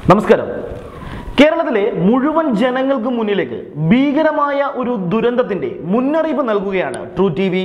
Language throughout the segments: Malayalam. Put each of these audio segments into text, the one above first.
നമസ്കാരം കേരളത്തിലെ മുഴുവൻ ജനങ്ങൾക്ക് മുന്നിലേക്ക് ഭീകരമായ ഒരു ദുരന്തത്തിന്റെ മുന്നറിയിപ്പ് നൽകുകയാണ് ട്രൂ ടി വി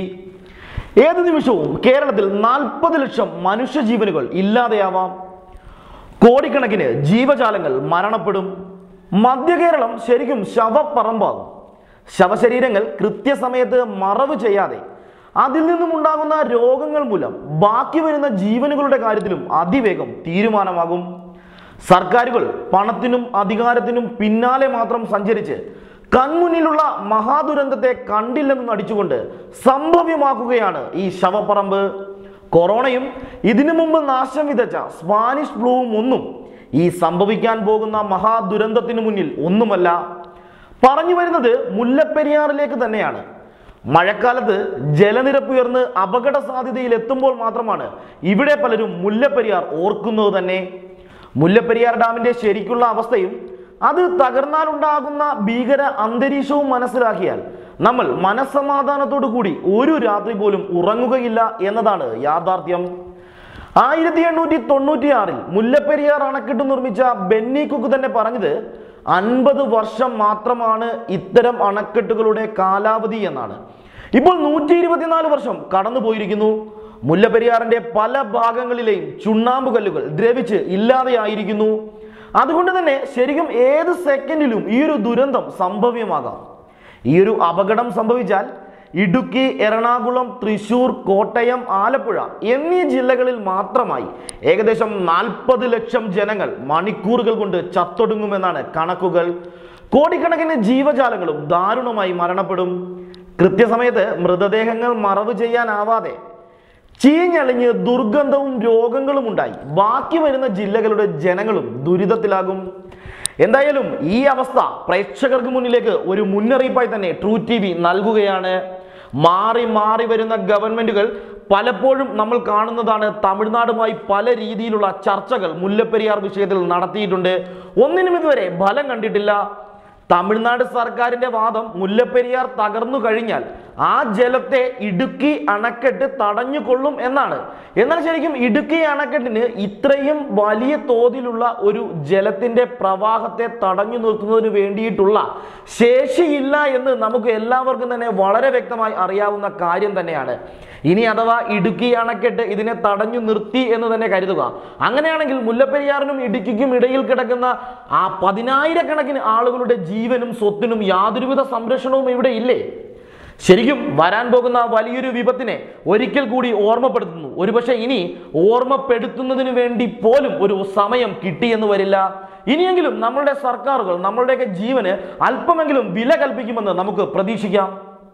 ഏത് നിമിഷവും കേരളത്തിൽ നാൽപ്പത് ലക്ഷം മനുഷ്യജീവനുകൾ ഇല്ലാതെയാവാം കോടിക്കണക്കിന് ജീവജാലങ്ങൾ മരണപ്പെടും മധ്യ കേരളം ശരിക്കും ശവപ്പറമ്പാകും ശവശരീരങ്ങൾ കൃത്യസമയത്ത് മറവ് ചെയ്യാതെ അതിൽ നിന്നുമുണ്ടാകുന്ന രോഗങ്ങൾ മൂലം ബാക്കി വരുന്ന ജീവനുകളുടെ കാര്യത്തിലും അതിവേഗം തീരുമാനമാകും സർക്കാരുകൾ പണത്തിനും അധികാരത്തിനും പിന്നാലെ മാത്രം സഞ്ചരിച്ച് കൺമുന്നിലുള്ള മഹാദുരന്തത്തെ കണ്ടില്ലെന്ന് നടിച്ചുകൊണ്ട് സംഭവ്യമാക്കുകയാണ് ഈ ശവപ്പറമ്പ് കൊറോണയും ഇതിനു മുമ്പ് നാശം വിതച്ച സ്പാനിഷ് ഫ്ലൂവും ഒന്നും ഈ സംഭവിക്കാൻ പോകുന്ന മഹാദുരന്തത്തിനു മുന്നിൽ ഒന്നുമല്ല പറഞ്ഞു വരുന്നത് മുല്ലപ്പെരിയാറിലേക്ക് തന്നെയാണ് മഴക്കാലത്ത് ജലനിരപ്പ് ഉയർന്ന് അപകട സാധ്യതയിൽ എത്തുമ്പോൾ മാത്രമാണ് ഇവിടെ പലരും മുല്ലപ്പെരിയാർ ഓർക്കുന്നത് തന്നെ മുല്ലപ്പെരിയാർ ഡാമിന്റെ ശരിക്കുള്ള അവസ്ഥയും അത് തകർന്നാലുണ്ടാകുന്ന ഭീകര അന്തരീക്ഷവും മനസ്സിലാക്കിയാൽ നമ്മൾ മനസ്സമാധാനത്തോടു കൂടി ഒരു രാത്രി പോലും ഉറങ്ങുകയില്ല എന്നതാണ് യാഥാർത്ഥ്യം ആയിരത്തി എണ്ണൂറ്റി തൊണ്ണൂറ്റി ആറിൽ മുല്ലപ്പെരിയാർ അണക്കെട്ട് നിർമ്മിച്ച ബെന്നി കുക്ക് തന്നെ പറഞ്ഞത് അൻപത് വർഷം മാത്രമാണ് ഇത്തരം അണക്കെട്ടുകളുടെ കാലാവധി എന്നാണ് ഇപ്പോൾ നൂറ്റി ഇരുപത്തിനാല് വർഷം കടന്നു പോയിരിക്കുന്നു മുല്ലപ്പെരിയാറിന്റെ പല ഭാഗങ്ങളിലെയും ചുണ്ണാമ്പ് കല്ലുകൾ ദ്രവിച്ച് ഇല്ലാതെയായിരിക്കുന്നു അതുകൊണ്ട് തന്നെ ശരിക്കും ഏത് സെക്കൻഡിലും ഈ ഒരു ദുരന്തം സംഭവ്യമാകാം ഈ ഒരു അപകടം സംഭവിച്ചാൽ ഇടുക്കി എറണാകുളം തൃശൂർ കോട്ടയം ആലപ്പുഴ എന്നീ ജില്ലകളിൽ മാത്രമായി ഏകദേശം നാൽപ്പത് ലക്ഷം ജനങ്ങൾ മണിക്കൂറുകൾ കൊണ്ട് ചത്തൊടുങ്ങുമെന്നാണ് കണക്കുകൾ കോടിക്കണക്കിന് ജീവജാലങ്ങളും ദാരുണമായി മരണപ്പെടും കൃത്യസമയത്ത് മൃതദേഹങ്ങൾ മറവ് ചെയ്യാനാവാതെ ചീഞ്ഞളിഞ്ഞ് ദുർഗന്ധവും രോഗങ്ങളും ഉണ്ടായി ബാക്കി വരുന്ന ജില്ലകളുടെ ജനങ്ങളും ദുരിതത്തിലാകും എന്തായാലും ഈ അവസ്ഥ പ്രേക്ഷകർക്ക് മുന്നിലേക്ക് ഒരു മുന്നറിയിപ്പായി തന്നെ ട്രൂ ടി വി നൽകുകയാണ് മാറി മാറി വരുന്ന ഗവൺമെന്റുകൾ പലപ്പോഴും നമ്മൾ കാണുന്നതാണ് തമിഴ്നാടുമായി പല രീതിയിലുള്ള ചർച്ചകൾ മുല്ലപ്പെരിയാർ വിഷയത്തിൽ നടത്തിയിട്ടുണ്ട് ഒന്നിനും ഇതുവരെ ഫലം കണ്ടിട്ടില്ല തമിഴ്നാട് സർക്കാരിന്റെ വാദം മുല്ലപ്പെരിയാർ തകർന്നു കഴിഞ്ഞാൽ ആ ജലത്തെ ഇടുക്കി അണക്കെട്ട് തടഞ്ഞുകൊള്ളും എന്നാണ് എന്നാൽ ശരിക്കും ഇടുക്കി അണക്കെട്ടിന് ഇത്രയും വലിയ തോതിലുള്ള ഒരു ജലത്തിന്റെ പ്രവാഹത്തെ തടഞ്ഞു നിർത്തുന്നതിന് വേണ്ടിയിട്ടുള്ള ശേഷിയില്ല എന്ന് നമുക്ക് എല്ലാവർക്കും തന്നെ വളരെ വ്യക്തമായി അറിയാവുന്ന കാര്യം തന്നെയാണ് ഇനി അഥവാ ഇടുക്കി അണക്കെട്ട് ഇതിനെ തടഞ്ഞു നിർത്തി എന്ന് തന്നെ കരുതുക അങ്ങനെയാണെങ്കിൽ മുല്ലപ്പെരിയാറിനും ഇടുക്കിക്കും ഇടയിൽ കിടക്കുന്ന ആ പതിനായിരക്കണക്കിന് ആളുകളുടെ ജീവനും സ്വത്തിനും യാതൊരുവിധ സംരക്ഷണവും ഇവിടെ ഇല്ലേ ശരിക്കും വരാൻ പോകുന്ന വലിയൊരു വിപത്തിനെ ഒരിക്കൽ കൂടി ഓർമ്മപ്പെടുത്തുന്നു ഒരുപക്ഷെ ഇനി ഓർമ്മപ്പെടുത്തുന്നതിന് വേണ്ടി പോലും ഒരു സമയം കിട്ടിയെന്ന് വരില്ല ഇനിയെങ്കിലും നമ്മളുടെ സർക്കാരുകൾ നമ്മളുടെയൊക്കെ ജീവന് അല്പമെങ്കിലും വില കൽപ്പിക്കുമെന്ന് നമുക്ക് പ്രതീക്ഷിക്കാം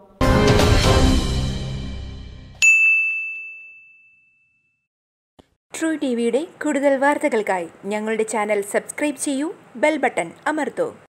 ട്രൂ ടി വിയുടെ കൂടുതൽ വാർത്തകൾക്കായി ഞങ്ങളുടെ ചാനൽ സബ്സ്ക്രൈബ് ചെയ്യൂ ബെൽ ബട്ടൺ അമർത്തൂ